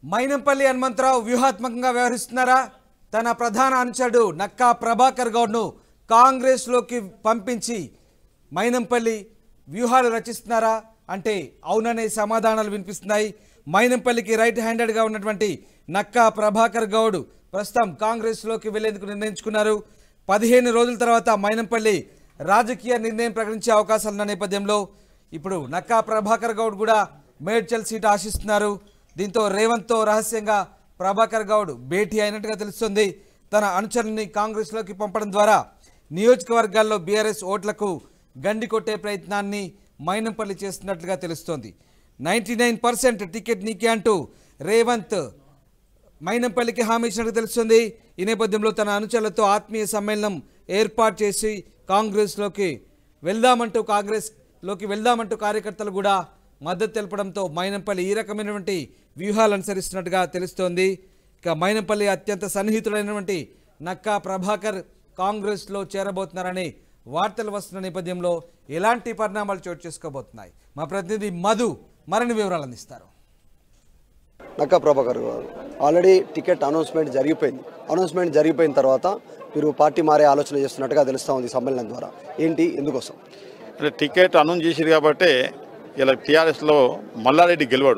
మైనంపల్లి హనుమంతరావు వ్యూహాత్మకంగా వ్యవహరిస్తున్నారా తన ప్రధాన అనుచరుడు నక్కా ప్రభాకర్ గౌడ్ను కాంగ్రెస్లోకి పంపించి మైనంపల్లి వ్యూహాలు రచిస్తున్నారా అంటే అవుననే సమాధానాలు వినిపిస్తున్నాయి మైనంపల్లికి రైట్ హ్యాండెడ్గా ఉన్నటువంటి నక్కా ప్రభాకర్ గౌడ్ ప్రస్తుతం కాంగ్రెస్లోకి వెళ్లేందుకు నిర్ణయించుకున్నారు పదిహేను రోజుల తర్వాత మైనంపల్లి రాజకీయ నిర్ణయం ప్రకటించే అవకాశాలున్న నేపథ్యంలో ఇప్పుడు నక్కా ప్రభాకర్ గౌడ్ కూడా మేడ్చల్ సీట్ ఆశిస్తున్నారు దీంతో రేవంత్తో రహస్యంగా ప్రభాకర్ గౌడ్ భేటీ అయినట్టుగా తెలుస్తుంది తన అనుచరుల్ని కాంగ్రెస్లోకి పంపడం ద్వారా నియోజకవర్గాల్లో బీఆర్ఎస్ ఓట్లకు గండి కొట్టే ప్రయత్నాన్ని మైనంపల్లి చేస్తున్నట్లుగా తెలుస్తోంది నైంటీ నైన్ పర్సెంట్ టికెట్ నీకే అంటూ రేవంత్ మైనంపల్లికి హామీ ఇచ్చినట్టు తెలుస్తుంది ఈ నేపథ్యంలో తన అనుచరులతో ఆత్మీయ సమ్మేళనం ఏర్పాటు చేసి కాంగ్రెస్లోకి వెళ్దామంటూ కాంగ్రెస్లోకి వెళ్దామంటూ కార్యకర్తలు కూడా మద్దతు తెలపడంతో మైనంపల్లి ఈ రకమైనటువంటి వ్యూహాలు అనుసరిస్తున్నట్టుగా తెలుస్తోంది ఇక మైనంపల్లి అత్యంత సన్నిహితుడైనటువంటి నక్కా ప్రభాకర్ కాంగ్రెస్లో చేరబోతున్నారని వార్తలు వస్తున్న నేపథ్యంలో ఎలాంటి పరిణామాలు చోటు చేసుకోబోతున్నాయి మా ప్రతినిధి మధు మరిన్ని వివరాలు అందిస్తారు Nakka Prabhakar garu already ticket announcement జరిగిపోయింది అనౌన్స్మెంట్ జరిగిపోయిన తర్వాత మీరు పార్టీ మారే ఆలోచన చేస్తున్నట్టుగా తెలుస్తూ ఉంది ఈ సమ్మేళనం ద్వారా ఏంటి ఎందుకోసం అంటే టికెట్ అనౌన్స్ చేసిరు కాబట్టి ఇలా టీఆర్ఎస్లో మల్లారెడ్డి గెలవాడు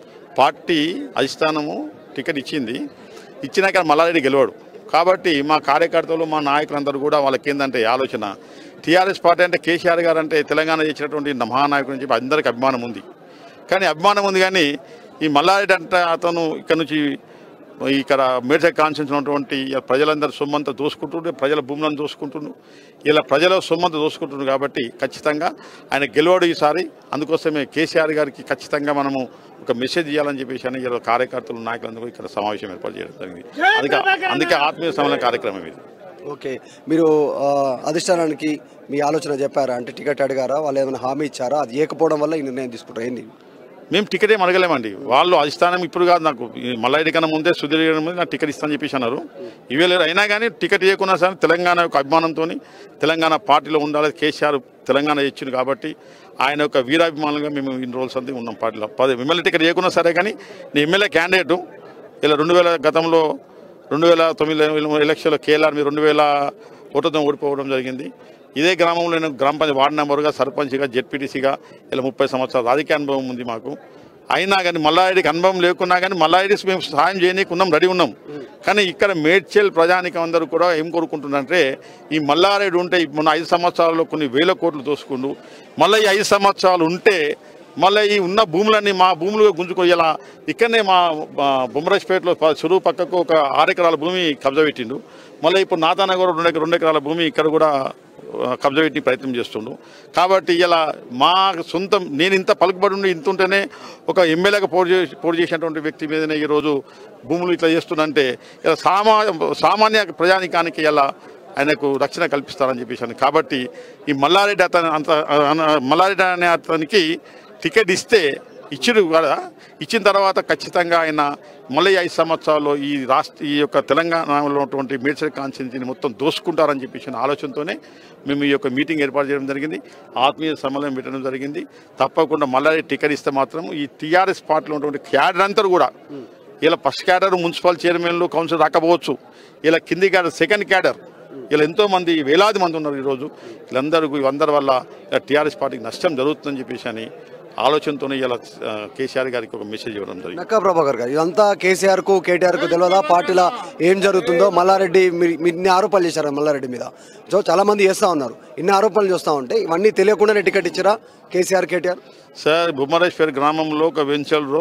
పార్టీ అధిష్టానము టికెట్ ఇచ్చింది ఇచ్చినాక మల్లారెడ్డి గెలవాడు కాబట్టి మా కార్యకర్తలు మా నాయకులందరూ కూడా వాళ్ళకి ఏంటంటే ఆలోచన టీఆర్ఎస్ పార్టీ అంటే కేసీఆర్ గారు అంటే తెలంగాణ చేసినటువంటి మహానాయకుడు అని చెప్పి అందరికీ అభిమానం ఉంది కానీ అభిమానం ఉంది కానీ ఈ మల్లారెడ్డి అంటే అతను ఇక్కడ నుంచి ఇక్కడ మేడ్చల్ కాన్స్టిట్యూన్స్ ఉన్నటువంటి ఇలా ప్రజలందరూ సొమ్మంతా దోసుకుంటుండ్రు ప్రజల భూములను దోసుకుంటుండ్రు ఇలా ప్రజల సొమ్మంతా దోసుకుంటుండ్రు కాబట్టి ఖచ్చితంగా ఆయన గెలవడు ఈసారి అందుకోసమే కేసీఆర్ గారికి ఖచ్చితంగా మనము ఒక మెసేజ్ ఇవ్వాలని చెప్పేసి అని ఇలా కార్యకర్తలు నాయకులందరూ ఇక్కడ సమావేశం ఏర్పాటు చేయడం జరిగింది అందుకే అందుకే ఆత్మీయ సమ్మేళన కార్యక్రమం ఇది ఓకే మీరు ఆ, అధిష్టానానికి మీ ఆలోచన చెప్పారా అంటే టికెట్ అడిగారా వాళ్ళు ఏమైనా హామీ ఇచ్చారా అది ఏకపోవడం వల్ల ఈ నిర్ణయం తీసుకుంటారు ఏంది మేము టికెట్ ఏం అడగలేమండి వాళ్ళు అధిష్టానం ఇప్పుడు కాదు నాకు ఈ మల్లారెడ్డి కన్నా ముందే సుధీర్ గారి ముందు నాకు టికెట్ ఇస్తానని చెప్పేసి అన్నారు ఇవే లేరు అయినా కానీ టికెట్ ఇవ్వకున్నా సరే తెలంగాణ యొక్క అభిమానంతో తెలంగాణ పార్టీలో ఉండాలి కేసీఆర్ తెలంగాణ ఇచ్చింది కాబట్టి ఆయన యొక్క వీరాభిమానులుగా మేము ఇన్ని రోజులు అంతా ఉన్నాం పార్టీలో పది ఎమ్మెల్యే టికెట్ ఇవ్వకున్నా సరే కానీ నేను ఎమ్మెల్యే క్యాండిడేట్ ఇలా రెండు వేల గతంలో రెండు వేల తొమ్మిది ఎలక్షన్లో కేఎల్ఆర్ మీద రెండు వేల ఓటుతో ఓడిపోవడం జరిగింది ఇదే గ్రామంలో నేను గ్రామ పంచాయతీ వార్డు మెంబర్గా సర్పంచ్గా జెడ్పీటీసీగా ఇలా ముప్పై సంవత్సరాల రాజకీయ అనుభవం ఉంది మాకు అయినా కానీ మల్లారెడ్డికి అనుభవం లేకున్నా కానీ మల్లారెడ్డి మేము సహాయం చేయనీకి ఉన్నాం రెడీ ఉన్నాం కానీ ఇక్కడ మేడ్చల్ ప్రజానికం అందరూ కూడా ఏం కోరుకుంటున్నారంటే ఈ మల్లారెడ్డి ఉంటే మొన్న ఐదు సంవత్సరాల్లో కొన్ని వేల కోట్లు దోసుకుండు మళ్ళీ ఈ ఐదు సంవత్సరాలు ఉంటే మళ్ళీ ఈ ఉన్న భూములన్నీ మా భూములుగా గుంజుకోయాలా ఇక్కడనే మా మా బొమ్మరాజ్పేటలో ప- చెరువు పక్కకు ఒక ఆరు ఎకరాల భూమి కబ్జా పెట్టిండు మళ్ళీ ఇప్పుడు నాతానగర్ రెండు ఎకరా- రెండు ఎకరాల భూమి ఇక్కడ కూడా ఆ, కబ్జా పెట్టి ప్రయత్నం చేస్తుండు కాబట్టి ఇలా మా సొంతం నేను ఇంత పలుకుబడి ఉండి ఇంత ఉంటేనే ఒక ఎమ్మెల్యేగా పోటీ చేసి పోటీ చేసినటువంటి వ్యక్తి మీదనే ఈరోజు భూములు ఇట్లా చేస్తుందంటే ఇలా సామా సామాన్య ప్రజానికానికి ఇలా ఆయనకు రక్షణ కల్పిస్తారని చెప్పేసి అని. కాబట్టి ఈ మల్లారెడ్డి అతను అంత అన- మల్లారెడ్డి అనే అతనికి టికెట్ ఇస్తే ఇచ్చిరు కదా ఇచ్చిన తర్వాత ఖచ్చితంగా ఆయన మళ్ళీ ఐదు సంవత్సరాల్లో ఈ రాష్ట్ర ఈ యొక్క తెలంగాణలో ఉన్నటువంటి మేడ్చల్ కాన్స్టిట్యూన్సీని మొత్తం దోసుకుంటారని చెప్పేసి అనే ఆలోచనతోనే మేము ఈ యొక్క మీటింగ్ ఏర్పాటు చేయడం జరిగింది ఆత్మీయ సమ్మేళనం పెట్టడం జరిగింది తప్పకుండా మళ్ళీ టికెట్ ఇస్తే మాత్రం ఈ టీఆర్ఎస్ పార్టీలో ఉన్నటువంటి క్యాడర్ అంతా కూడా ఇలా ఫస్ట్ క్యాడర్ మున్సిపల్ చైర్మన్లు కౌన్సిల్ రాకపోవచ్చు ఇలా కింది క్యాడర్ సెకండ్ క్యాడర్ ఇలా ఎంతో మంది వేలాది మంది ఉన్నారు ఈరోజు వీళ్ళందరూ వీళ్ళందరి వల్ల ఇలా టీఆర్ఎస్ పార్టీకి నష్టం జరుగుతుందని చెప్పేసి అని ఆలోచనతోనే ఇలా ఆ, కేసీఆర్ గారికి ఒక మెసేజ్ ఇవ్వడం జరిగింది నక్కా ప్రభాకర్ గారు ఇదంతా కేసీఆర్ కు కేటీఆర్ కు తెలియదా పార్టీలో ఏం జరుగుతుందో మల్లారెడ్డి మీరు మీరు ఇన్ని ఆరోపణలు చేశారు మల్లారెడ్డి మీద సో చాలా మంది చేస్తా ఉన్నారు ఇన్ని ఆరోపణలు చూస్తా ఉంటే ఇవన్నీ తెలియకుండానే టికెట్ ఇచ్చారా కేసీఆర్ కేటీఆర్ సార్ బొమ్మరేశ్వర్ గ్రామంలో ఒక వెంచర్లో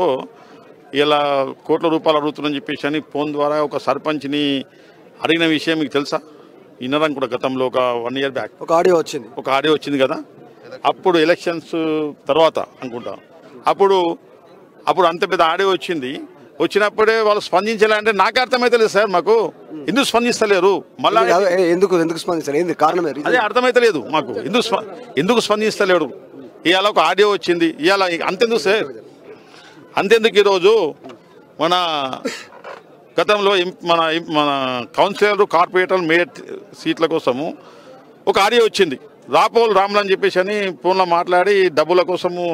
ఇలా కోట్ల రూపాయలు అడుగుతుందని చెప్పేసి అని ఫోన్ ద్వారా ఒక సర్పంచ్ని అడిగిన విషయం మీకు తెలుసా వినరం కూడా గతంలో ఒక వన్ ఇయర్ బ్యాక్ ఒక ఆడియో వచ్చింది ఒక ఆడియో వచ్చింది కదా అప్పుడు ఎలక్షన్స్ తర్వాత అనుకుంటా అప్పుడు అప్పుడు అంత పెద్ద ఆడియో వచ్చింది వచ్చినప్పుడే వాళ్ళు స్పందించాలంటే నాకే అర్థమైతే లేదు సార్ మాకు ఎందుకు స్పందిస్తలేరు మళ్ళా అదే, ఎందుకు ఎందుకు స్పందిస్తారు ఏంది కారణం ఏంది? అదే అర్థమైతలేదు మాకు ఎందుకు స్ప- ఎందుకు స్పందిస్తలేడు ఇవాళ ఒక ఆడియో వచ్చింది ఇవాళ అంతెందుకు సార్ అంతెందుకు ఈరోజు మన గతంలో ఎం- మన ఎం- మన కౌన్సిలర్ కార్పొరేటర్ మేయర్ సీట్ల కోసము ఒక ఆడియో వచ్చింది రాపోల్ రాములు అని చెప్పేసి అని ఫోన్లో మాట్లాడి డబ్బుల కోసము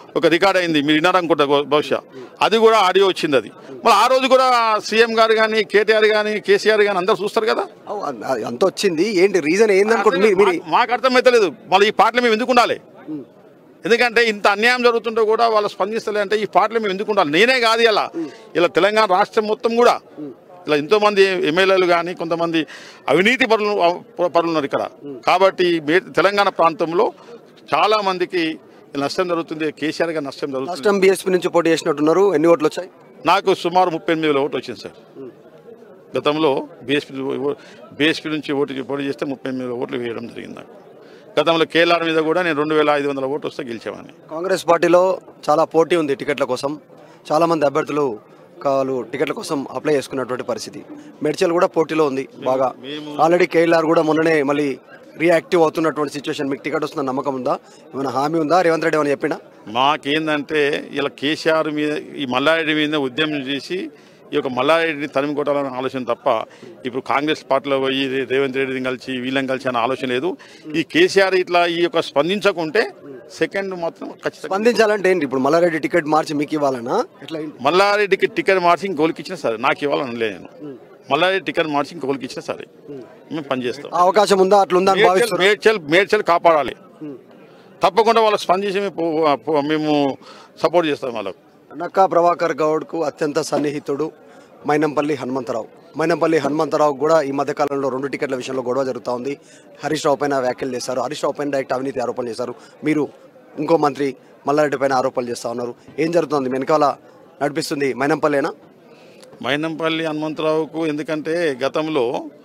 ఒక రికార్డ్ అయింది మీరు విన్నారనుకుంటా బహు- బహుశా అది కూడా ఆడియో వచ్చింది అది మరి ఆ రోజు కూడా సీఎం గారు కానీ కేటీఆర్ కానీ కేసీఆర్ కానీ అందరు చూస్తారు కదా అవు, అ- అ- అంత వచ్చింది ఏంటి రీజన్ ఏందనుకుంటు మీరు మీరు మా- మాకు అర్థమైతలేదు మళ్ళీ ఈ పాటలు మేము ఎందుకు ఉండాలి ఎందుకంటే ఇంత అన్యాయం జరుగుతుంటే కూడా వాళ్ళు స్పందిస్తలే అంటే ఈ పాటలు మేము ఎందుకు ఉండాలి నేనే కాదు ఇలా ఇలా తెలంగాణ రాష్ట్రం మొత్తం కూడా ఇలా ఎంతో మంది ఎమ్మెల్యేలు కానీ కొంతమంది అవినీతి పరులు పరులు ఉన్నారు ఇక్కడ కాబట్టి మే- తెలంగాణ ప్రాంతంలో చాలా మందికి నష్టం జరుగుతుంది కేసీఆర్ గారు నష్టం లాస్ట్ జరుగుతుంది టైం బీఎస్పీ నుంచి పోటీ చేసినట్టున్నారు ఎన్ని ఓట్లు వచ్చాయి నాకు సుమారు ముప్పై ఎనిమిది వేల ఓటు వచ్చింది సార్ గతంలో బీఎస్పీ బీఎస్పీ నుంచి ఓటు పోటీ చేస్తే ముప్పై ఎనిమిది వేల ఓట్లు వేయడం జరిగింది నాకు గతంలో కేఎల్ఆర్ మీద కూడా నేను రెండు వేల ఐదు వందల ఓట్లు వస్తే గెలిచేవాడిని కాంగ్రెస్ పార్టీలో చాలా పోటీ ఉంది టికెట్ల కోసం చాలా మంది అభ్యర్థులు వాళ్ళు టికెట్ల కోసం అప్లై చేసుకున్నటువంటి పరిస్థితి మెడ్చల్ కూడా పోటీలో ఉంది బాగా ఆల్రెడీ కేఎల్ఆర్ కూడా మొన్ననే మళ్ళీ రియాక్టివ్ అవుతున్నటువంటి సిచ్యువేషన్ మీకు టికెట్ వస్తున్న నమ్మకం ఉందా ఏమైనా హామీ ఉందా రేవంత్ రెడ్డి ఏమైనా చెప్పినా మాకేందంటే ఇలా కేసీఆర్ మీద ఈ మల్లారెడ్డి మీద ఉద్యమం చేసి ఈ యొక్క మల్లారెడ్డిని తరిమి కొట్టాలనే ఆలోచన తప్ప ఇప్పుడు కాంగ్రెస్ పార్టీలో పోయి రే- రేవంత్ రెడ్డిని కలిసి వీళ్ళని కలిసి అనే ఆలోచన లేదు ఈ కేసీఆర్ ఇట్లా ఈ యొక్క స్పందించకుంటే సెకండ్ మాత్రం ఖచ్చితంగా స్పందించాలంటే ఏంటి ఇప్పుడు మల్లారెడ్డి టికెట్ మార్చి మీకు ఇవ్వాలనా ఎట్లా ఏంటి? మల్లారెడ్డికి టికెట్ మార్చి ఇంకోలికి ఇచ్చినా సరే నాకు ఇవ్వాలని లేదు నేను మల్లారెడ్డి టికెట్ మార్చి ఇంకోలికి ఇచ్చినా సరే మేము పనిచేస్తాం ఆ అవకాశం ఉందా అట్లా ఉందా అని మేడ్చల్ భావిస్తారు మేడ్చల్ మేడ్చల్ కాపాడాలి తప్పకుండా వాళ్ళకి స్పందించి మేము పో- పో- మేము సపోర్ట్ చేస్తాం వాళ్ళకు నక్కా ప్రభాకర్ గౌడ్కు అత్యంత సన్నిహితుడు మైనంపల్లి హనుమంతరావు మైనంపల్లి హనుమంతరావు కూడా ఈ మధ్య కాలంలో రెండు టికెట్ల విషయంలో గొడవ జరుగుతూ ఉంది హరీష్ రావు పైన వ్యాఖ్యలు చేశారు హరీష్ రావు పైన డైరెక్ట్ అవినీతి ఆరోపణలు చేశారు మీరు ఇంకో మంత్రి మల్లారెడ్డి పైన ఆరోపణలు చేస్తూ ఉన్నారు ఏం జరుగుతుంది వెనకాల నడిపిస్తుంది మైనంపల్లేనా మైనంపల్లి హనుమంతరావుకు ఎందుకంటే గతంలో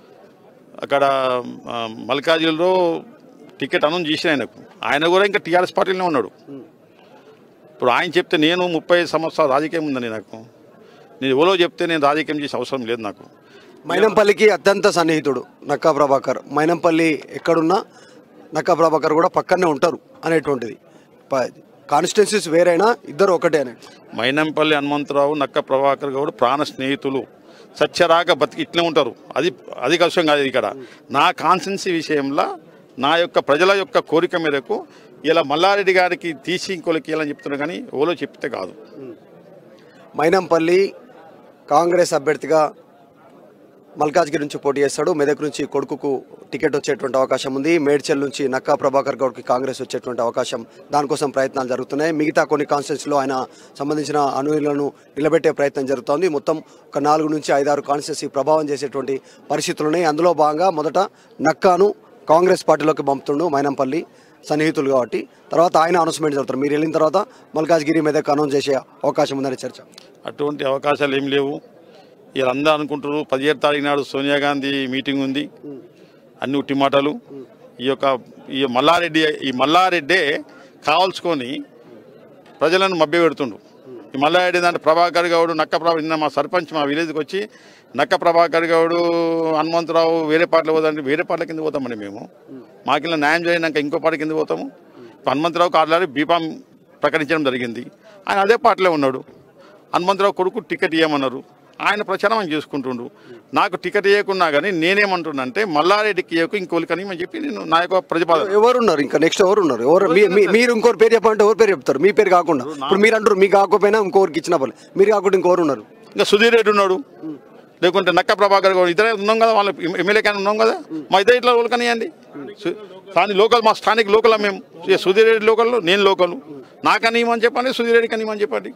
అక్కడ ఆ, మల్కాజిలో టికెట్ అనౌన్స్ చేసిన ఆయనకు ఆయన కూడా ఇంకా టీఆర్ఎస్ పార్టీలోనే ఉన్నాడు ఇప్పుడు ఆయన చెప్తే నేను ముప్పై సంవత్సరాల రాజకీయం ఉందని నాకు నేను ఎవరో చెప్తే నేను రాజకీయం చేసే అవసరం లేదు నాకు మైనంపల్లికి అత్యంత సన్నిహితుడు నక్కా ప్రభాకర్ మైనంపల్లి ఎక్కడున్నా నక్కా ప్రభాకర్ కూడా పక్కనే ఉంటారు అనేటువంటిది కాన్స్టిట్యున్సీస్ వేరైనా ఇద్దరు ఒకటే అనేది మైనంపల్లి హనుమంతరావు నక్క ప్రభాకర్ గౌడ్ ప్రాణ స్నేహితులు సత్యరాక బతికి ఇట్లే ఉంటారు అది అది కష్టం కాదు ఇక్కడ నా కాన్సెన్సీ విషయంలో నా యొక్క ప్రజల యొక్క కోరిక మేరకు ఇలా మల్లారెడ్డి గారికి తీసి ఇంకోళ్ళకి ఇవ్వాలని చెప్తున్నారు కానీ ఓలో చెప్తే కాదు మైనంపల్లి కాంగ్రెస్ అభ్యర్థిగా మల్కాజ్గిరి నుంచి పోటీ చేస్తాడు మెదక్ నుంచి కొడుకుకు టికెట్ వచ్చేటువంటి అవకాశం ఉంది మేడ్చల్ నుంచి నక్కా ప్రభాకర్ గౌడ్కి కాంగ్రెస్ వచ్చేటువంటి అవకాశం దానికోసం ప్రయత్నాలు జరుగుతున్నాయి మిగతా కొన్ని కాన్స్టిట్యూన్సీలో ఆయన సంబంధించిన అనుయులను నిలబెట్టే ప్రయత్నం జరుగుతోంది మొత్తం ఒక నాలుగు నుంచి ఐదారు కాన్స్టిట్యూన్సీ ప్రభావం చేసేటువంటి పరిస్థితులు ఉన్నాయి అందులో భాగంగా మొదట నక్కాను కాంగ్రెస్ పార్టీలోకి పంపుతుండు మైనంపల్లి సన్నిహితులు కాబట్టి తర్వాత ఆయన అనౌన్స్మెంట్ జరుగుతారు మీరు వెళ్ళిన తర్వాత మల్కాజ్గిరి మెదక్ అనౌన్స్ చేసే అవకాశం ఉందని చర్చ అటువంటి అవకాశాలు ఏం లేవు వీళ్ళందరూ అనుకుంటారు పదిహేడు తారీఖు నాడు సోనియా గాంధీ మీటింగ్ ఉంది అన్ని ఉట్టి మాటలు ఈ యొక్క ఈ మల్లారెడ్డి ఈ మల్లారెడ్డే కావాల్సుకొని ప్రజలను మభ్య పెడుతుండు ఈ మల్లారెడ్డి దాంట్లో ప్రభాకర్ గౌడ్ నక్క ప్రభా నిన్న మా సర్పంచ్ మా విలేజ్కి వచ్చి నక్క ప్రభాకర్ గౌడు హనుమంతరావు వేరే పాటలు పోదంటే వేరే పాటల కింద పోతామండి మేము మాకు ఇలా న్యాయం చేయడాక ఇంకో పాట కింద పోతాము ఇప్పుడు హనుమంతరావుకి ఆల్రెడీ బీఫామ్ ప్రకటించడం జరిగింది ఆయన అదే పాటలో ఉన్నాడు హనుమంతరావు కొడుకు టికెట్ ఇవ్వమన్నారు ఆయన ప్రచారం ఆయన చేసుకుంటుండు నాకు టికెట్ ఇవ్వకున్నా కానీ నేనేమంటున్నానంటే మల్లారెడ్డికి ఇవ్వకు ఇంకోలికని అని చెప్పి నేను నా యొక్క ప్రతిపాదన ఎవరు ఉన్నారు ఇంకా నెక్స్ట్ ఎవరు ఉన్నారు ఎవరు మీ- మీ- మీరు ఇంకోరు పేరు చెప్పాలంటే ఎవరు పేరు చెప్తారు మీ పేరు కాకుండా ఇప్పుడు మీరు అంటారు మీకు కాకపోయినా ఇంకోరికి ఇచ్చిన పర్లేదు మీరు కాకుండా ఇంకోరు ఉన్నారు ఇంకా సుధీర్ రెడ్డి ఉన్నాడు లేకుంటే నక్క ప్రభాకర్ గౌడ్ ఇద్దరే ఉన్నాం కదా వాళ్ళ ఎమ్మెల్యే కానీ ఉన్నాం కదా మా ఇద్దరు ఇట్లా లోకనియండి స్థానిక లోకల్ మా స్థానిక లోకల్ మేము ఇక సుధీర్ రెడ్డి లోకల్ నేను లోకల్ నాకని ఇవ్వమని చెప్పండి సుధీర్ రెడ్డి కని ఇవ్వమని చెప్పండి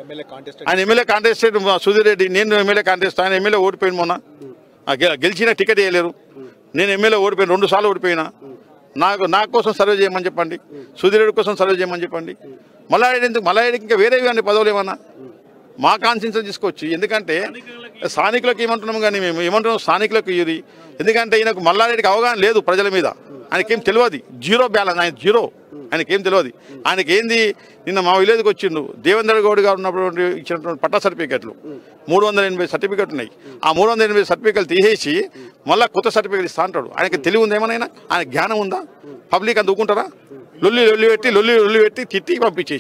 ఆయన ఎమ్మెల్యే కాంటెస్టెడ్ సుధీర్ రెడ్డి నేను ఎమ్మెల్యే కాంటెస్ట్ ఆయన ఎమ్మెల్యే ఓడిపోయింది మొన్న ఆ గె- గెలిచిన టికెట్ వేయలేరు నేను ఎమ్మెల్యే ఓడిపోయిన రెండు సార్లు ఓడిపోయినా నాకు నా కోసం సర్వే చేయమని చెప్పండి సుధీర్ రెడ్డి కోసం సర్వే చేయమని చెప్పండి మల్లారెడ్డి ఎందుకు మల్లారెడ్డికి ఇంకా వేరే అన్ని పదవులు ఏమన్నా మా కాన్సెన్స్ తీసుకోవచ్చు ఎందుకంటే స్థానికులకు ఏమంటున్నాము కానీ మేము ఏమంటున్నాం స్థానికులకు ఇది ఎందుకంటే ఈయనకు మల్లారెడ్డికి అవగాహన లేదు ప్రజల మీద ఆయనకేం తెలియదు జీరో బ్యాలెన్స్ ఆయన జీరో ఆయనకేం తెలియదు ఆయనకి ఏంది నిన్న మా విలేజ్కి వచ్చిండు దేవేంద్ర గౌడ్ గారు ఉన్నప్పుడు ఇచ్చినటువంటి పట్టా సర్టిఫికెట్లు మూడు వందల ఎనభై సర్టిఫికెట్లు ఉన్నాయి ఆ మూడు వందల ఎనభై సర్టిఫికెట్లు తీసేసి మళ్ళీ కొత్త సర్టిఫికెట్ ఇస్తా అంటాడు ఆయనకి తెలివి ఉంది ఏమైనా ఆయన జ్ఞానం ఉందా పబ్లిక్ అంత ఊకుంటారా లొల్లి లొల్లి పెట్టి లొల్లి లొల్లి పెట్టి తిట్టి పంపించేసారు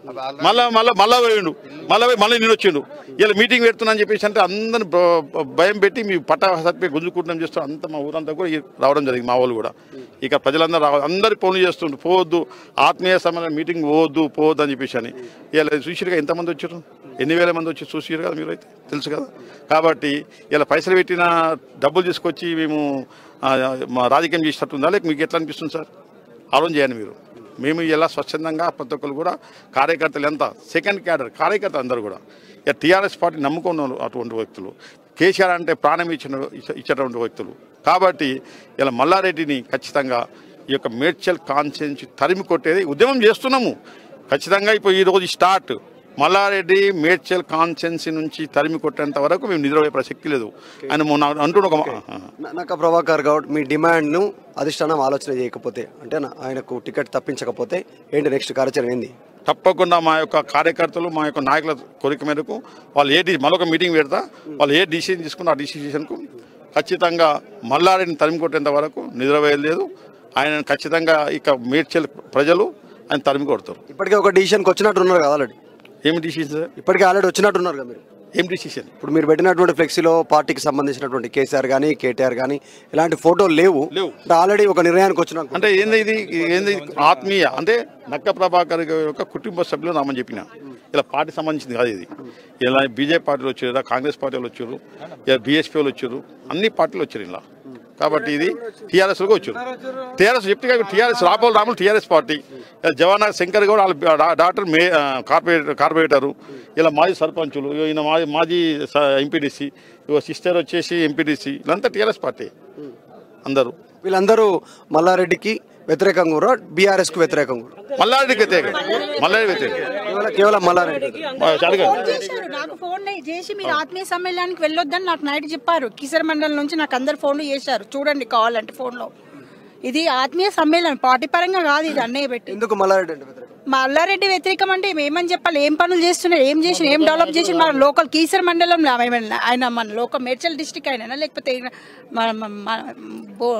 మళ్ళా మళ్ళా మళ్ళా పోయిండు మళ్ళా పోయి మళ్ళీ నేను వచ్చిండు ఇలా మీటింగ్ పెడుతున్నా అని చెప్పేసి అంటే అందరిని భ- భయం పెట్టి మీ పట్ట సత్పే గుంజుకుంటున్నాం చేస్తూ అంత మా ఊరంతా కూడా ఈ రావడం జరిగింది మా వాళ్ళు కూడా ఇక ప్రజలందరూ రావ అందరి ఫోన్లు చేస్తుండ్రు పోవద్దు ఆత్మీయ సమయ మీటింగ్ పోవద్దు పోవద్దు అని చెప్పేసి అని ఇలా చూసిరుగా ఎంతమంది వచ్చారు ఎన్ని వేల మంది వచ్చి చూసిరు కదా మీరు అయితే తెలుసు కదా కాబట్టి ఇలా పైసలు పెట్టిన డబ్బులు తీసుకొచ్చి మేము ఆ, మా రాజకీయం చేసినట్టుందా లేక మీకు ఎట్లా అనిపిస్తుంది సార్ ఆలోచన చేయండి మీరు మేము ఇలా స్వచ్ఛందంగా ప్రతి ఒక్కరు కూడా కార్యకర్తలు ఎంత సెకండ్ క్యాడర్ కార్యకర్తలు అందరూ కూడా ఇక టీఆర్ఎస్ పార్టీ నమ్ముకున్న వాళ్ళు అటువంటి వ్యక్తులు కేసీఆర్ అంటే ప్రాణం ఇచ్చిన ఇచ్చ- ఇచ్చేటువంటి వ్యక్తులు కాబట్టి ఇలా మల్లారెడ్డిని ఖచ్చితంగా ఈ యొక్క మేడ్చల్ కాన్సెన్స్ తరిమి కొట్టేది ఉద్యమం చేస్తున్నాము ఖచ్చితంగా ఇప్పుడు ఈ రోజు స్టార్ట్ మల్లారెడ్డి మేడ్చల్ కాన్సెన్సీ నుంచి తరిమి కొట్టేంత వరకు మేము నిద్రపోయే ప్రసక్తి లేదు ఆయన మొన్న అంటున్న ఒక మా- న- నక్క ప్రభాకర్ గౌడ్ మీ డిమాండ్ను అధిష్టానం ఆలోచన చేయకపోతే అంటే నా- ఆయనకు టికెట్ తప్పించకపోతే ఏంటి నెక్స్ట్ కార్యాచరణ ఏంది తప్పకుండా మా యొక్క కార్యకర్తలు మా యొక్క నాయకుల కోరిక మేరకు వాళ్ళు ఏ డి- మరొక మీటింగ్ పెడతా వాళ్ళు ఏ డిసిజన్ తీసుకున్న ఆ డిసిషన్కు ఖచ్చితంగా మల్లారెడ్డిని తరిమి కొట్టేంత వరకు నిద్రవేయలేదు ఆయన ఖచ్చితంగా ఇక మేడ్చల్ ప్రజలు ఆయన తరిమి కొడతారు ఇప్పటికే ఒక డిసిషన్కి వచ్చినట్టున్నారు కదా ఆల్రెడీ ఏమి డిసిషన్ సార్ ఇప్పటికే ఆల్రెడీ వచ్చినట్టున్నారు కదా మీరు ఏం డిసిషన్ ఇప్పుడు మీరు పెట్టినటువంటి ఫ్లెక్సీలో పార్టీకి సంబంధించినటువంటి కేసీఆర్ కానీ కేటీఆర్ కానీ ఇలాంటి ఫోటోలు లేవు లేవు. అంటే ఆల్రెడీ ఒక నిర్ణయానికి వచ్చిన అంటే ఏంది ఇది ఏంది ఆత్మీయ అంటే నక్క ప్రభాకర్ గారి యొక్క కుటుంబ సభ్యులు రామని చెప్పిన ఇలా పార్టీ సంబంధించింది కాదు ఇది ఇలా బీజేపీ పార్టీలు వచ్చారు ఇలా కాంగ్రెస్ పార్టీలు వచ్చారు ఇలా బీఎస్పీ వాళ్ళు వచ్చారు అన్ని పార్టీలు వచ్చారు ఇలా కాబట్టి ఇది టీఆర్ఎస్ కూడా వచ్చారు టీఆర్ఎస్ చెప్తే టీఆర్ఎస్ రాపోల్ రాములు టీఆర్ఎస్ పార్టీ ఇలా జవానా శంకర్ గౌడ్ వాళ్ళ డా- డాక్టర్ మే ఆ, కార్పొరేటర్ కార్పొరేటరు ఇలా మాజీ సర్పంచులు ఈయన మాజీ మాజీ ఎంపీడీసీ సిస్టర్ వచ్చేసి ఎంపీడీసీ వీళ్ళంతా టీఆర్ఎస్ పార్టీ అందరూ వీళ్ళందరూ మల్లారెడ్డికి వ్యతిరేకంగా కూడా బీఆర్ఎస్ కు వ్యతిరేకంగా కూడా మల్లారెడ్డికి వ్యతిరేకం మల్లారెడ్డి వ్యతిరేకం కేవలం కేవలం మల్లారెడ్డి ఆ, అడగండి. ఫోన్ చేశారు నాకు ఫోన్ చేసి మీరు ఆత్మీయ సమ్మేళనానికి వెళ్ళొద్దని నాకు నైట్ చెప్పారు కిసర్ మండలం నుంచి నాకు అందరు ఫోన్లు చేశారు చూడండి కావాలంటే ఫోన్లో ఇది ఆత్మీయ సమ్మేళనం పార్టీ పరంగా కాదు ఇది అన్నయ్య పెట్టి ఎందుకు మల్లారెడ్డి అంటే వ్యతిరేకం మల్లారెడ్డి వ్యతిరేకం అంటే ఏమని చెప్పాలి ఏం పనులు చేస్తున్నారు ఏం చేసిన ఏం డెవలప్ చేసిన మన లోకల్ కీసర్ మండలంలో ఏమైనా ఆయన మన లోకల్ మేడ్చల్ డిస్టిక్ అయినా లేకపోతే మన- మన- మన- బో-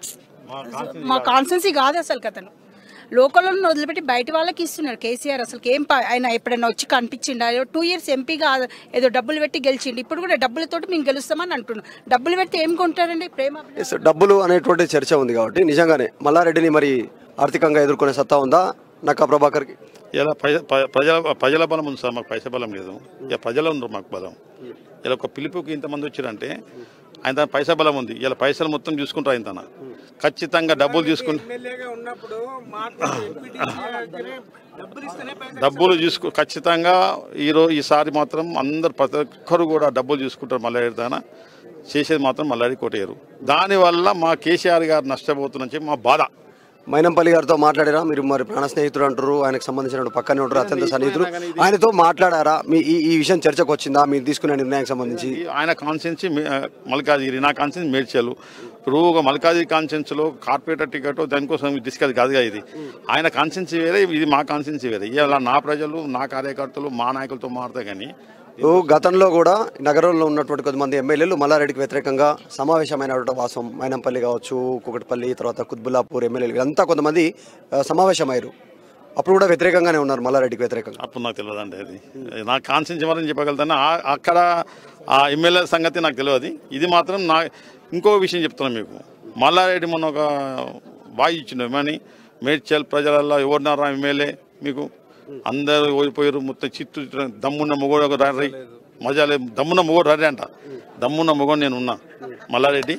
మా కాన్సెన్సీ కాదు అసలు అతను లోకల్ వదిలిపెట్టి బయట వాళ్ళకి ఇస్తున్నారు కేసీఆర్ అసలు ఏం ప- ఆయన ఎప్పుడైనా వచ్చి కనిపించిండు టూ ఇయర్స్ ఎంపీగా ఏదో డబ్బులు పెట్టి గెలిచిండు ఇప్పుడు కూడా డబ్బులతోటి మేము గెలుస్తామని అంటున్నాం డబ్బులు పెడితే ఏం కొంటారండి ప్రేమ ఎస్, డబ్బులు అనేటువంటి చర్చ ఉంది కాబట్టి నిజంగానే మల్లారెడ్డిని మరి ఆర్థికంగా ఎదుర్కొనే సత్తా ఉందా నక్కా ప్రభాకర్కి ఇలా ప్రజ- ప్ర- ప్రజల ప్రజల బలం ఉంది సార్ మాకు పైసా బలం లేదు ఇక ప్రజలు ఉన్నారు మాకు బలం ఇలా ఒక పిలుపుకి ఇంతమంది వచ్చారంటే ఆయన తన పైసా బలం ఉంది ఇలా పైసలు మొత్తం చూసుకుంటారు ఆయన తన ఖచ్చితంగా డబ్బులు తీసుకుని ఎమ్మెల్యేగా ఉన్నప్పుడు మాట్లాడి ఎంపీటీసీ దగ్గరే డబ్బులు ఇస్తేనే పైసలు డబ్బులు చూసుకు ఖచ్చితంగా ఈరోజు ఈసారి మాత్రం అందరు ప్రతి ఒక్కరు కూడా డబ్బులు చూసుకుంటారు మల్లారెడ్డి దాన చేసేది మాత్రం మల్లారెడ్డి కొట్టేయరు దానివల్ల మా కేసీఆర్ గారు నష్టపోతుందని చెప్పి మా బాధ మైనంపల్లి గారితో మాట్లాడారా మీరు మరి ప్రాణ స్నేహితుడు అంటారు ఆయనకు సంబంధించిన పక్కనే ఉంటారు అత్యంత సన్నిహితులు ఆయనతో మాట్లాడారా మీ ఈ ఈ విషయం చర్చకు వచ్చిందా మీరు తీసుకునే నిర్ణయానికి సంబంధించి ఈ ఆయన కాన్సెన్సీ మల్కాజిగిరి నా కాన్సెన్స్ మేడ్చలు ఇప్పుడు ఒక మల్కాజిగిరి కాన్సెన్స్లో కార్పొరేటర్ టికెట్ దానికోసం డిస్కస్ కాదుగా ఇది ఆయన కాన్సెన్సీ వేరే ఇది మా కాన్సెన్సీ వేరే ఇలా నా ప్రజలు నా కార్యకర్తలు మా నాయకులతో మారుతా కానీ ఓ గతంలో కూడా నగరంలో ఉన్నటువంటి కొంతమంది ఎమ్మెల్యేలు మల్లారెడ్డికి వ్యతిరేకంగా సమావేశమైనటువంటి వాసం మైనంపల్లి కావచ్చు కుకట్పల్లి తర్వాత కుత్బుల్లాపూర్ ఎమ్మెల్యేలు వీళ్ళంతా కొంతమంది ఆ, సమావేశమయ్యారు అప్పుడు కూడా వ్యతిరేకంగానే ఉన్నారు మల్లారెడ్డికి వ్యతిరేకంగా అప్పుడు నాకు తెలియదండి అది నా కాన్సెన్స్ ఎవరని చెప్పగలుగుతాను ఆ- అక్కడ ఆ ఎమ్మెల్యే సంగతి నాకు తెలియదు ఇది మాత్రం నా ఇంకో విషయం చెప్తున్నాను మీకు మల్లారెడ్డి మొన్న ఒక వాయి ఇచ్చిండు ఏమని మేడ్చల్ ప్రజలలో ఎవరినారా ఎమ్మెల్యే మీకు అందరూ ఓడిపోయారు మొత్తం చిత్తు దమ్మున్న మొగోడు ఒక రర్రి మజా లేదు దమ్మున్న మొగోడు రర్రి అంట దమ్మున్న మొగోడు నేను ఉన్నా మల్లారెడ్డి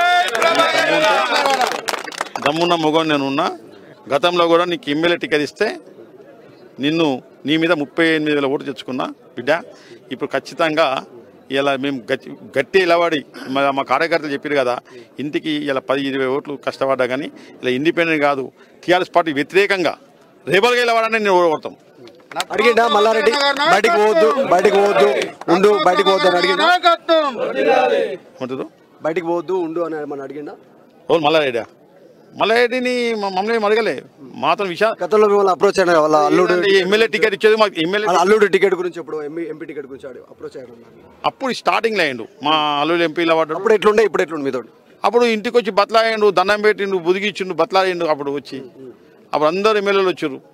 దమ్మున్న మొగోడు నేను ఉన్నా గతంలో కూడా నీకు ఎమ్మెల్యే టికెట్ ఇస్తే నిన్ను నీ మీద ముప్పై ఎనిమిది వేల ఓట్లు తెచ్చుకున్నా బిడ్డ ఇప్పుడు ఖచ్చితంగా ఇలా మేము గట్టి గట్టి నిలబడి మా మా కార్యకర్తలు చెప్పారు కదా ఇంటికి ఇలా పది ఇరవై ఓట్లు కష్టపడ్డా కానీ ఇలా ఇండిపెండెంట్ కాదు టీఆర్ఎస్ పార్టీ వ్యతిరేకంగా రేపల్గా నిలబడాలని నేను ఓడగొడతాం అడిగిండా మల్లారెడ్డి బయటికి పోవద్దు బయటికి పోవద్దు ఉండు బయటికి పోవద్దు అని అడిగిండా ఏమంటారు బయటికి పోవద్దు ఉండు అని ఏమన్నా అడిగిండా ఓ మల్లారెడ్డి మల్లారెడ్డిని మ- మమ్మల్ని ఏం అడగలే మాత్రం విషయం గతంలో మిమ్మల్ని అప్రోచ్ అయిన వాళ్ళ అల్లుడు ఎమ్మెల్యే టికెట్ ఇచ్చేది మాకు ఎమ్మెల్యే వాళ్ళ అల్లుడు టికెట్ గురించి ఇప్పుడు ఎంపీ ఎంపీ టికెట్ గురించి అప్రోచ్ అయ్యారు అప్పుడు స్టార్టింగ్లో అయ్యిండు మా అల్లుడు ఎంపీలో పడ్డాడు అప్పుడు ఎట్లుండే ఇప్పుడు ఎట్లుండే మీతో అప్పుడు ఇంటికి వచ్చి బతలాయిండు దండం పెట్టిండు బుదిగిచ్చిండు బతలాయిండు అప్పుడు వచ్చి అప్పుడు అందరు ఎమ్మెల్యేలు వచ్చారు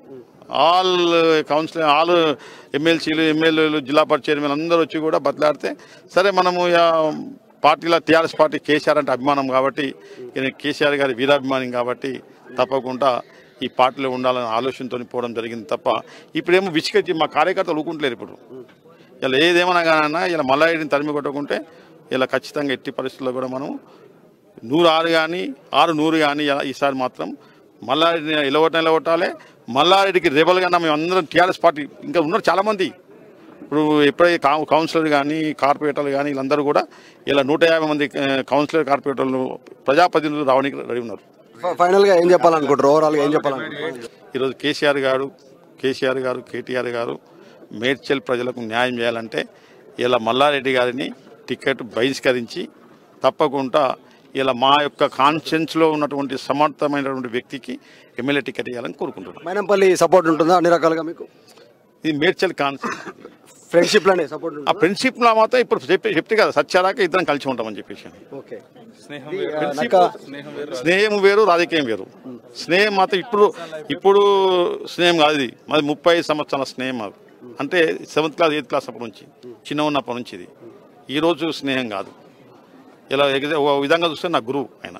ఆల్ కౌన్సిలర్ ఆల్ ఎమ్మెల్సీలు ఎమ్మెల్యేలు జిల్లా పరిషత్ చైర్మన్ అందరూ వచ్చి కూడా బతలాడితే సరే మనము ఇక పార్టీలో టీఆర్ఎస్ పార్టీ కేసీఆర్ అంటే అభిమానం కాబట్టి ఈయన కేసీఆర్ గారి వీరాభిమానం కాబట్టి తప్పకుండా ఈ పార్టీలో ఉండాలనే ఆలోచనతో పోవడం జరిగింది తప్ప ఇప్పుడేమో విసిగచ్చి మా కార్యకర్తలు ఊరుకుంటలేరు ఇప్పుడు ఇలా ఏదేమన్నా కానీ ఇలా మల్లారెడ్డిని తరిమి కొట్టకుంటే ఇలా ఖచ్చితంగా ఎట్టి పరిస్థితుల్లో కూడా మనం నూరు ఆరు కానీ ఆరు నూరు కానీ ఈసారి మాత్రం మల్లారెడ్డిని నిలవటం నిలవటాలే మల్లారెడ్డికి రేబల్గా మేము అందరం టీఆర్ఎస్ పార్టీ ఇంకా ఉన్నారు చాలామంది ఇప్పుడు ఎప్పుడైతే కౌ- కౌన్సిలర్ కానీ కార్పొరేటర్లు కానీ వీళ్ళందరూ కూడా ఇలా నూట యాభై మంది ఆ, కౌన్సిలర్ కార్పొరేటర్లు ప్రజాప్రతినిధులు రావడానికి రెడీ ఉన్నారు ఫ- ఫైనల్గా ఏం చెప్పాలనుకుంటారు ఓవరాల్గా ఏం చెప్పాలనుకుంటారు ఈరోజు కేసీఆర్ గారు కేసీఆర్ గారు కేటీఆర్ గారు మేడ్చల్ ప్రజలకు న్యాయం చేయాలంటే ఇలా మల్లారెడ్డి గారిని టికెట్ బహిష్కరించి తప్పకుండా ఇలా మా యొక్క కాన్షియన్స్లో ఉన్నటువంటి సమర్థమైనటువంటి వ్యక్తికి ఎమ్మెల్యే టికెట్ ఇవ్వాలని కోరుకుంటున్నాను మైనంపల్లి సపోర్ట్ ఉంటుందా అన్ని రకాలుగా మీకు ఇది మేడ్చల్ కాన్షియన్స్ ఫ్రెండ్షిప్లోనే సపోర్ట్ ఆ ఉంటుంది ఫ్రెండ్షిప్లో మాత్రం ఇప్పుడు చెప్పి చెప్తే కదా సత్యారాక ఇద్దరం కలిసి ఉంటామని చెప్పేసి ఓకే ఫ్రెండ్షిప్ స్నేహం వేరు రాజకీయం వేరు స్నేహం మాత్రం ఇప్పుడు ఇప్పుడు స్నేహం కాదు ఇది మాది ముప్పై సంవత్సరాల స్నేహం మాది అంటే సెవెంత్ క్లాస్ ఎయిత్ క్లాస్ అప్పటి నుంచి చిన్న ఉన్నప్పటి నుంచి ఇది ఈ రోజు స్నేహం కాదు ఇలా ఎగ- ఒక విధంగా చూస్తే నా గురువు ఆయన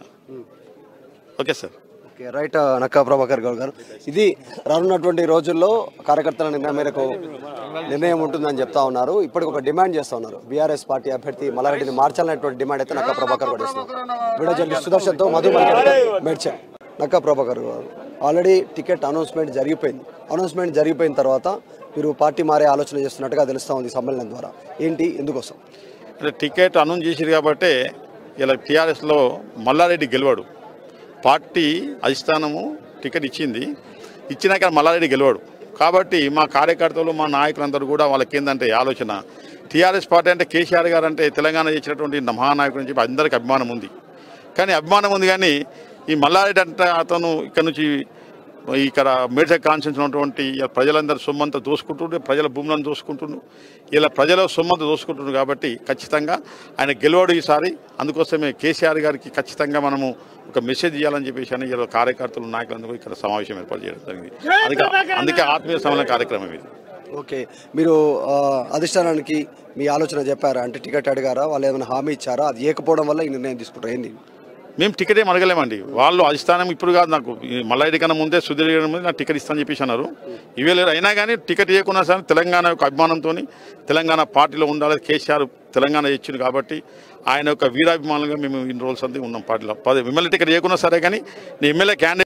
okay sir okay right Nakka Prabhakar Goud garu ఇది రానున్నటువంటి రోజుల్లో కార్యకర్తల నిర్ణయం మేరకు నిర్ణయం ఉంటుందని చెప్తా ఉన్నారు ఇప్పటికి ఒక డిమాండ్ చేస్తా ఉన్నారు బీఆర్ఎస్ పార్టీ అభ్యర్థి మల్లారెడ్డిని మార్చాలనేటువంటి డిమాండ్ అయితే నక్కా ప్రభాకర్ గౌడ్ ఇస్తున్నారు వీడియో జర్నలిస్ట్ సుదర్శన్తో Madhu Medchal Nakka Prabhakar garu already ticket announcement జరిగిపోయింది అనౌన్స్మెంట్ జరిగిపోయిన తర్వాత మీరు పార్టీ మారే ఆలోచన చేస్తున్నట్టుగా తెలుస్తా ఉంది ఈ సమ్మేళనం ద్వారా ఏంటి ఎందుకోసం అంటే టికెట్ అనౌన్స్ చేసిరు కాబట్టి ఇలా టీఆర్ఎస్లో మల్లారెడ్డి గెలవాడు పార్టీ అధిష్టానము టికెట్ ఇచ్చింది ఇచ్చినాక మల్లారెడ్డి గెలవాడు కాబట్టి మా కార్యకర్తలు మా నాయకులందరూ కూడా వాళ్ళకి ఏంటంటే ఆలోచన టీఆర్ఎస్ పార్టీ అంటే కేసీఆర్ గారు అంటే తెలంగాణ చేసినటువంటి మహానాయకుడు అని చెప్పి అందరికీ అభిమానం ఉంది కానీ అభిమానం ఉంది కానీ ఈ మల్లారెడ్డి అంటే అతను ఇక్కడ నుంచి ఇక్కడ మేడ్చల్ కాన్స్టిట్యూన్స్ ఉన్నటువంటి ఇలా ప్రజలందరూ సొమ్మంతా దోసుకుంటుండ్రు ప్రజల భూములను దోసుకుంటుండ్రు ఇలా ప్రజల సొమ్మంతా దోసుకుంటుండ్రు కాబట్టి ఖచ్చితంగా ఆయన గెలవడు ఈసారి అందుకోసమే కేసీఆర్ గారికి ఖచ్చితంగా మనము ఒక మెసేజ్ ఇవ్వాలని చెప్పేసి అని ఇలా కార్యకర్తలు నాయకులందరూ ఇక్కడ సమావేశం ఏర్పాటు చేయడం జరిగింది అందుకే అందుకే ఆత్మీయ సమ్మేళన కార్యక్రమం ఇది ఓకే మీరు ఆ, అధిష్టానానికి మీ ఆలోచన చెప్పారా అంటే టికెట్ అడిగారా వాళ్ళు ఏమైనా హామీ ఇచ్చారా అది ఏకపోవడం వల్ల ఈ నిర్ణయం తీసుకుంటారు ఏంది మేము టికెట్ ఏం అడగలేమండి వాళ్ళు అధిష్టానం ఇప్పుడు కాదు నాకు ఈ మల్లారెడ్డి కన్నా ముందే సుధీర్ గారి ముందే నాకు టికెట్ ఇస్తానని చెప్పేసి అన్నారు ఇవే లేరు అయినా కానీ టికెట్ ఇవ్వకున్నా సరే తెలంగాణ యొక్క అభిమానంతో తెలంగాణ పార్టీలో ఉండాలి కేసీఆర్ తెలంగాణ ఇచ్చింది కాబట్టి ఆయన యొక్క వీరాభిమానులుగా మేము ఇన్ని రోజులు అంతా ఉన్నాం పార్టీలో పది ఎమ్మెల్యే టికెట్ ఇవ్వకున్నా సరే కానీ నేను ఎమ్మెల్యే క్యాండిడేట్